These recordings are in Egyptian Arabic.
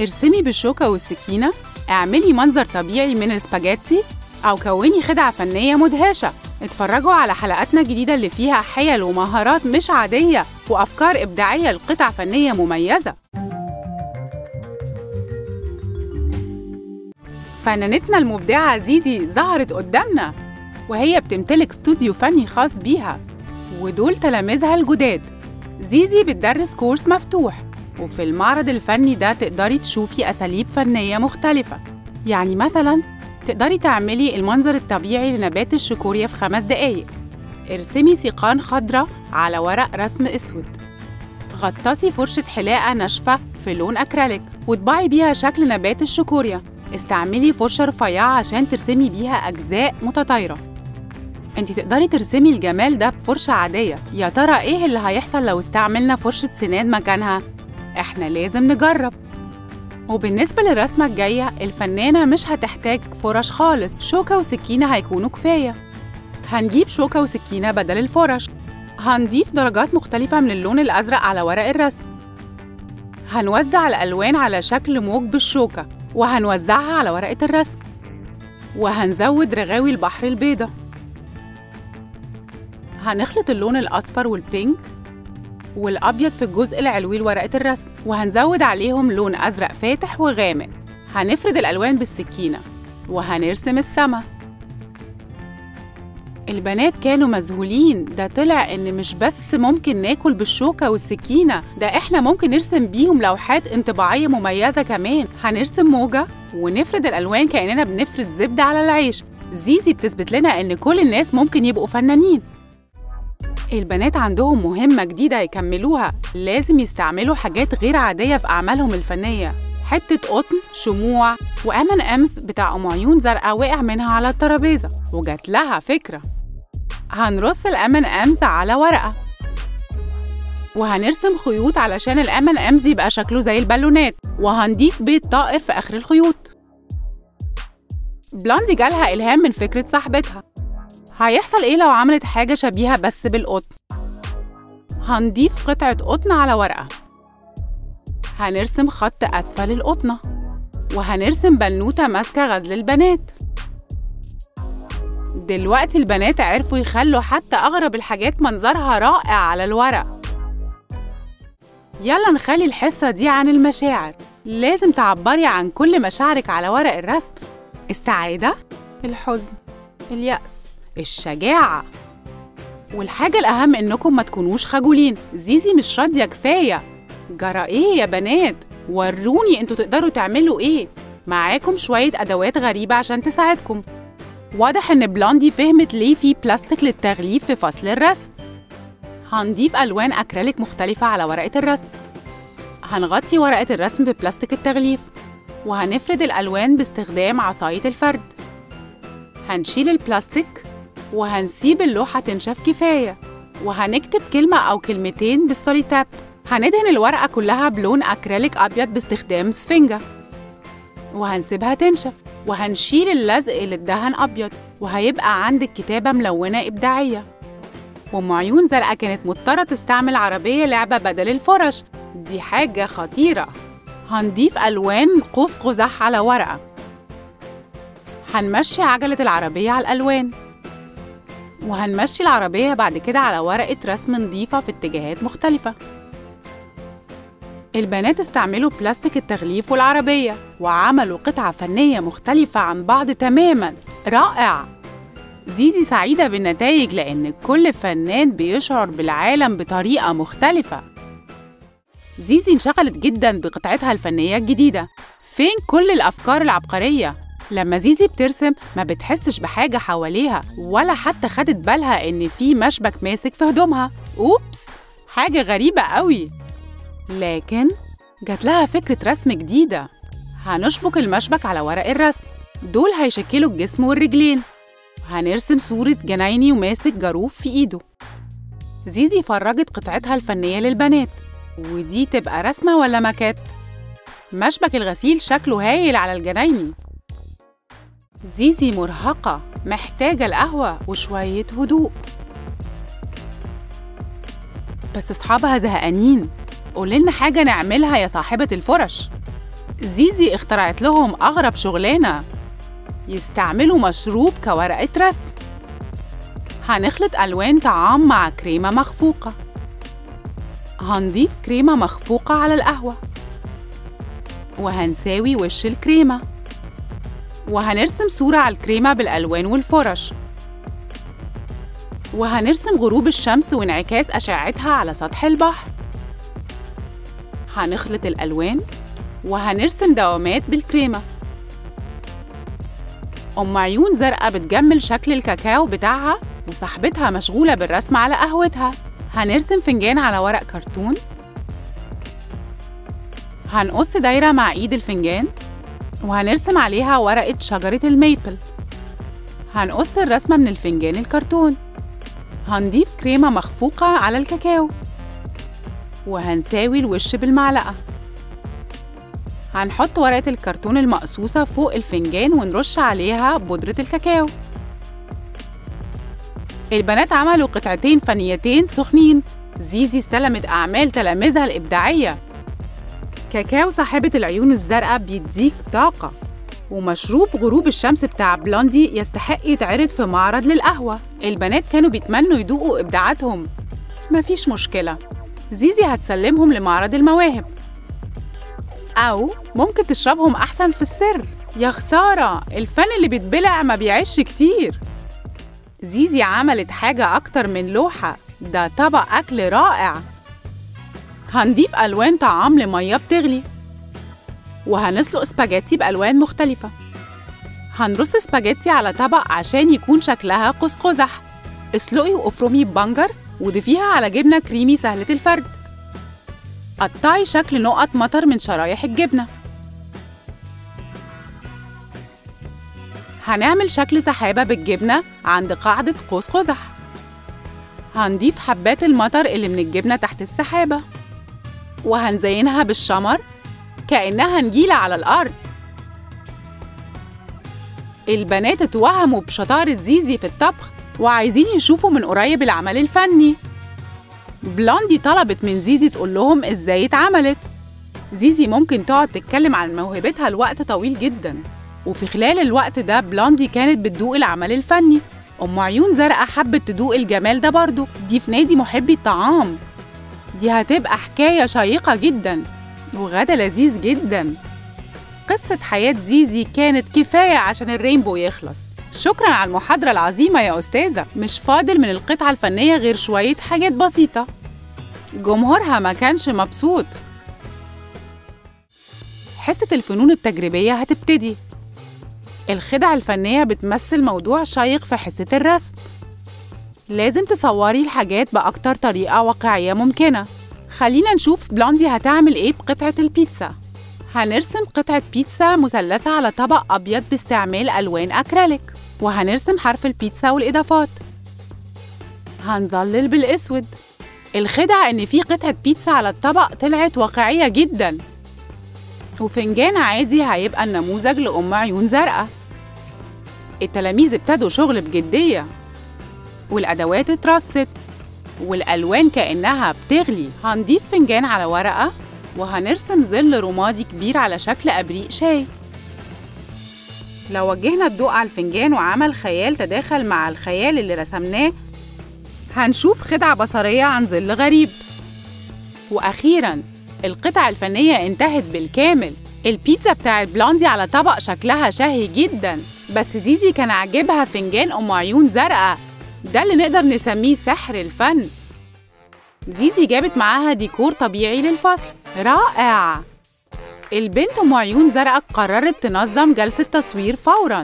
ارسمي بالشوكة والسكينة اعملي منظر طبيعي من السباجيتي أو كوني خدعة فنية مدهشة اتفرجوا على حلقاتنا الجديدة اللي فيها حيل ومهارات مش عادية وأفكار إبداعية لقطع فنية مميزة فنانتنا المبدعة زيزي ظهرت قدامنا وهي بتمتلك استوديو فني خاص بيها ودول تلاميذها الجداد زيزي بتدرس كورس مفتوح وفي المعرض الفني ده تقدري تشوفي أساليب فنية مختلفة يعني مثلاً تقدري تعملي المنظر الطبيعي لنبات الشيكوريا في خمس دقايق ارسمي سيقان خضراء على ورق رسم أسود غطسي فرشة حلاقة ناشفة في لون أكريليك وطبعي بيها شكل نبات الشيكوريا استعملي فرشة رفيعة عشان ترسمي بيها أجزاء متطايرة انت تقدري ترسمي الجمال ده بفرشة عادية يا ترى ايه اللي هيحصل لو استعملنا فرشة سناد مكانها؟ احنا لازم نجرب وبالنسبة للرسمة الجاية الفنانة مش هتحتاج فرش خالص شوكة وسكينة هيكونوا كفاية هنجيب شوكة وسكينة بدل الفرش هنضيف درجات مختلفة من اللون الأزرق على ورق الرسم هنوزع الألوان على شكل موج بالشوكة وهنوزعها على ورقة الرسم وهنزود رغاوي البحر البيضة هنخلط اللون الأصفر والبينك والأبيض في الجزء العلوي لورقة الرسم وهنزود عليهم لون أزرق فاتح وغامق هنفرد الألوان بالسكينة وهنرسم السما البنات كانوا مذهولين ده طلع إن مش بس ممكن ناكل بالشوكة والسكينة ده إحنا ممكن نرسم بيهم لوحات انطباعية مميزة كمان هنرسم موجة ونفرد الألوان كأننا بنفرد زبدة على العيش زيزي بتثبت لنا إن كل الناس ممكن يبقوا فنانين البنات عندهم مهمة جديدة يكملوها لازم يستعملوا حاجات غير عادية في أعمالهم الفنية حتة قطن شموع وأمن أمس بتاع أم عيون زرقاء وقع منها على الترابيزة وجات لها فكرة هنرص الأمن أمس على ورقة وهنرسم خيوط علشان الأمن أمز يبقى شكله زي البالونات وهنضيف بيض طائر في آخر الخيوط بلاندي جالها إلهام من فكرة صاحبتها هيحصل إيه لو عملت حاجة شبيهة بس بالقطن؟ هنضيف قطعة قطن على ورقة هنرسم خط أسفل القطنة وهنرسم بنوتة ماسكة غزل البنات دلوقتي البنات عرفوا يخلوا حتى أغرب الحاجات منظرها رائع على الورق يلا نخلي الحصة دي عن المشاعر لازم تعبري عن كل مشاعرك على ورق الرسم السعادة الحزن اليأس الشجاعة والحاجة الأهم إنكم ما تكونوش خجولين زيزي مش راضية كفاية جرى إيه يا بنات وروني انتوا تقدروا تعملوا إيه معاكم شوية أدوات غريبة عشان تساعدكم واضح إن بلاندي فهمت ليه في بلاستيك للتغليف في فصل الرسم هنضيف ألوان أكريليك مختلفة على ورقة الرسم هنغطي ورقة الرسم ببلاستيك التغليف وهنفرد الألوان باستخدام عصاية الفرد هنشيل البلاستيك وهنسيب اللوحة تنشف كفاية وهنكتب كلمة أو كلمتين بالسوليتاب هندهن الورقة كلها بلون أكريليك أبيض باستخدام سفنجة وهنسيبها تنشف وهنشيل اللزق اللي اتدهن أبيض وهيبقى عندك كتابة ملونة إبداعية وأم عيون زرقاء كانت مضطرة تستعمل عربية لعبة بدل الفرش دي حاجة خطيرة هنضيف ألوان قوس قزح على ورقة هنمشي عجلة العربية على الألوان وهنمشي العربية بعد كده على ورقة رسم نظيفة في اتجاهات مختلفة البنات استعملوا بلاستيك التغليف والعربية وعملوا قطعة فنية مختلفة عن بعض تماماً رائع! زيزي سعيدة بالنتائج لأن كل فنان بيشعر بالعالم بطريقة مختلفة زيزي انشغلت جداً بقطعتها الفنية الجديدة فين كل الأفكار العبقرية؟ لما زيزي بترسم ما بتحسش بحاجة حواليها ولا حتى خدت بالها إن في مشبك ماسك في هدومها أوبس حاجة غريبة قوي لكن جات لها فكرة رسم جديدة هنشبك المشبك على ورق الرسم دول هيشكلوا الجسم والرجلين هنرسم صورة جنايني وماسك جاروف في إيده زيزي فرجت قطعتها الفنية للبنات ودي تبقى رسمة ولا ماكات؟ مشبك الغسيل شكله هايل على الجنايني زيزي مرهقة محتاجة القهوة وشوية هدوء بس أصحابها زهقانين قولنا حاجة نعملها يا صاحبة الفرش زيزي اخترعت لهم أغرب شغلانة يستعملوا مشروب كورقة رسم هنخلط ألوان طعام مع كريمة مخفوقة هنضيف كريمة مخفوقة على القهوة وهنساوي وش الكريمة وهنرسم صورة على الكريمة بالألوان والفرش وهنرسم غروب الشمس وانعكاس أشعتها على سطح البحر هنخلط الألوان وهنرسم دوامات بالكريمة أم عيون زرقاء بتجمل شكل الكاكاو بتاعها وصاحبتها مشغولة بالرسم على قهوتها هنرسم فنجان على ورق كرتون هنقص دايرة مع إيد الفنجان وهنرسم عليها ورقة شجرة الميبل هنقص الرسمة من الفنجان الكرتون هنضيف كريمة مخفوقة على الكاكاو وهنساوي الوش بالمعلقة هنحط ورقة الكرتون المقصوصة فوق الفنجان ونرش عليها بودرة الكاكاو البنات عملوا قطعتين فنيتين سخنين زيزي استلمت أعمال تلاميذها الإبداعية كاكاو صاحبة العيون الزرقاء بيديك طاقة ومشروب غروب الشمس بتاع بلوندي يستحق يتعرض في معرض للقهوة البنات كانوا بيتمنوا يدوقوا إبداعاتهم مفيش مشكلة زيزي هتسلمهم لمعرض المواهب أو ممكن تشربهم أحسن في السر يا خسارة الفن اللي بيتبلع ما بيعيش كتير زيزي عملت حاجة أكتر من لوحة ده طبق أكل رائع هنضيف ألوان طعام لمية بتغلي وهنسلق سباجيتي بألوان مختلفة هنرص سباجيتي على طبق عشان يكون شكلها قوس قزح اسلقي وافرمي ببنجر وضيفيها على جبنة كريمي سهلة الفرد قطعي شكل نقط مطر من شرايح الجبنة هنعمل شكل سحابة بالجبنة عند قاعدة قوس قزح هنضيف حبات المطر اللي من الجبنة تحت السحابة وهنزينها بالشمر كأنها نجيلة على الأرض البنات اتوهموا بشطارة زيزي في الطبخ وعايزين يشوفوا من قريب العمل الفني بلوندي طلبت من زيزي تقول لهم ازاي اتعملت زيزي ممكن تقعد تتكلم عن موهبتها لوقت طويل جدا وفي خلال الوقت ده بلوندي كانت بتدوق العمل الفني أم عيون زرقاء حبت تدوق الجمال ده برضه دي في نادي محبي الطعام دي هتبقى حكاية شيقة جدا وغدا لذيذ جدا قصة حياة زيزي كانت كفاية عشان الرينبو يخلص شكرا على المحاضرة العظيمة يا أستاذة مش فاضل من القطعة الفنية غير شوية حاجات بسيطة جمهورها ما كانش مبسوط حصة الفنون التجريبية هتبتدي الخدع الفنية بتمثل موضوع شيق في حصة الرسم لازم تصوري الحاجات بأكتر طريقة واقعية ممكنة خلينا نشوف بلوندي هتعمل إيه بقطعة البيتزا هنرسم قطعة بيتزا مثلثة على طبق أبيض باستعمال ألوان أكريليك وهنرسم حرف البيتزا والإضافات هنظلل بالأسود الخدع إن في قطعة بيتزا على الطبق طلعت واقعية جداً وفنجان عادي هيبقى النموذج لأم عيون زرقاء التلاميذ ابتدوا شغل بجدية والأدوات اترصت والألوان كأنها بتغلي هنضيف فنجان على ورقة وهنرسم ظل رمادي كبير على شكل أبريق شاي لو وجهنا الضوء على الفنجان وعمل خيال تداخل مع الخيال اللي رسمناه هنشوف خدعة بصرية عن ظل غريب وأخيراً القطع الفنية انتهت بالكامل البيتزا بتاعت بلوندي على طبق شكلها شهي جدا بس زيزي كان عاجبها فنجان أم عيون زرقاء ده اللي نقدر نسميه سحر الفن زيزي جابت معاها ديكور طبيعي للفصل رائع البنت أم عيون زرقاء قررت تنظم جلسة تصوير فوراً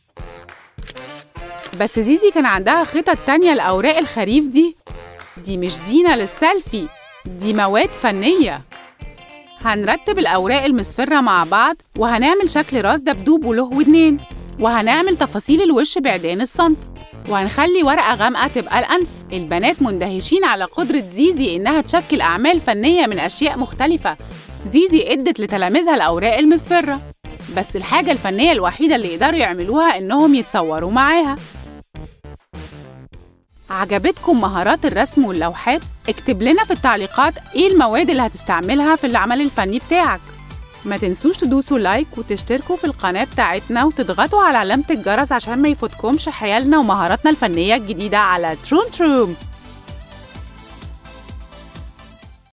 بس زيزي كان عندها خطط تانية لأوراق الخريف دي دي مش زينة للسيلفي دي مواد فنية هنرتب الأوراق المصفرة مع بعض وهنعمل شكل راس دبدوب وله ودنين وهنعمل تفاصيل الوش بعيدان السنت وهنخلي ورقة غامقة تبقى الأنف البنات مندهشين على قدرة زيزي إنها تشكل أعمال فنية من أشياء مختلفة زيزي إدت لتلاميذها الأوراق المصفرة بس الحاجة الفنية الوحيدة اللي يقدروا يعملوها إنهم يتصوروا معاها عجبتكم مهارات الرسم واللوحات؟ اكتب لنا في التعليقات ايه المواد اللي هتستعملها في العمل الفني بتاعك ما تنسوش تدوسوا لايك وتشتركوا في القناة بتاعتنا وتضغطوا على علامة الجرس عشان ما يفوتكمش حيالنا ومهاراتنا الفنية الجديدة على تروم تروم